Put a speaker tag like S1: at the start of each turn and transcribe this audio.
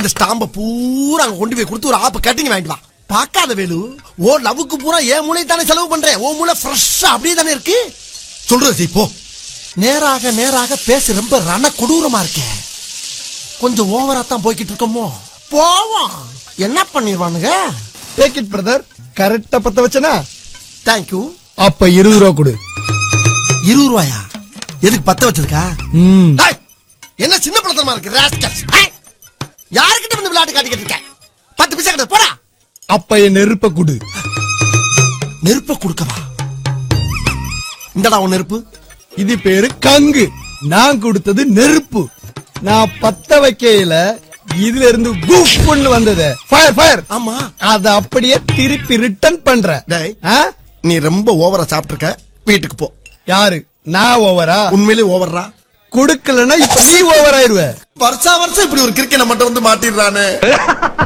S1: இந்த ஸ்டாம்ப பூரா அங்க கொண்டு போய் கொடுத்து ஒரு ஆப்ப கட்டிங் வாங்கிட்டு வா பார்க்காத வேலு ஓ லவ்வுக்கு பூரா என் மூளை தானே செலவு பண்றேன் ஓ மூளை ஃப்ரெஷ்ஷா அப்படியே தானே இருக்கு சொல்றது செய், போ நேராக நேராக பேச ரொம்ப ரண கொடூரமா இருக்கே கொஞ்சம் ஓவரா தான் போய்கிட்டு இருக்கோமோ போவோம் என்ன பண்ணிடுவானுங்க
S2: டேக் இட் பிரதர் கரெக்டா பத்த வச்சனா
S1: தேங்க்யூ
S2: அப்ப இருபது ரூபா கொடு
S1: இருபது ரூபாயா எதுக்கு பத்த வச்சிருக்கா
S2: ம்
S1: டேய், என்ன சின்ன பழத்தனமா இருக்கு ராஸ்கல்ஸ் டேய், யாருக்கிட்ட வந்து விளையாட்டு காட்டிக்கிட்டு இருக்க பத்து பைசா கிட்ட போடா
S2: அப்ப என் நெருப்ப கொடு
S1: நெருப்ப கொடுக்கவா இந்தடா உன் நெருப்பு
S2: இது பேரு கங்கு நான் கொடுத்தது நெருப்பு நான் பத்த வைக்கையில இதுல இருந்து குப்புன்னு வந்தது ஃபயர் ஃபயர்
S1: ஆமா
S2: அத அப்படியே திருப்பி ரிட்டர்ன் பண்ற
S1: டேய்.
S2: ஆ?
S1: நீ ரொம்ப ஓவரா சாப்பிட்டுருக்க வீட்டுக்கு போ
S2: யாரு நான் ஓவரா
S1: உண்மையிலே ஓவர்ரா
S2: கொடுக்கலன்னா இப்ப நீ ஓவர் ஆயிருவ
S1: வருஷா வருஷம் இப்படி ஒரு கிரிக்கெட் மட்டும் வந்து மாட்டிடுறானே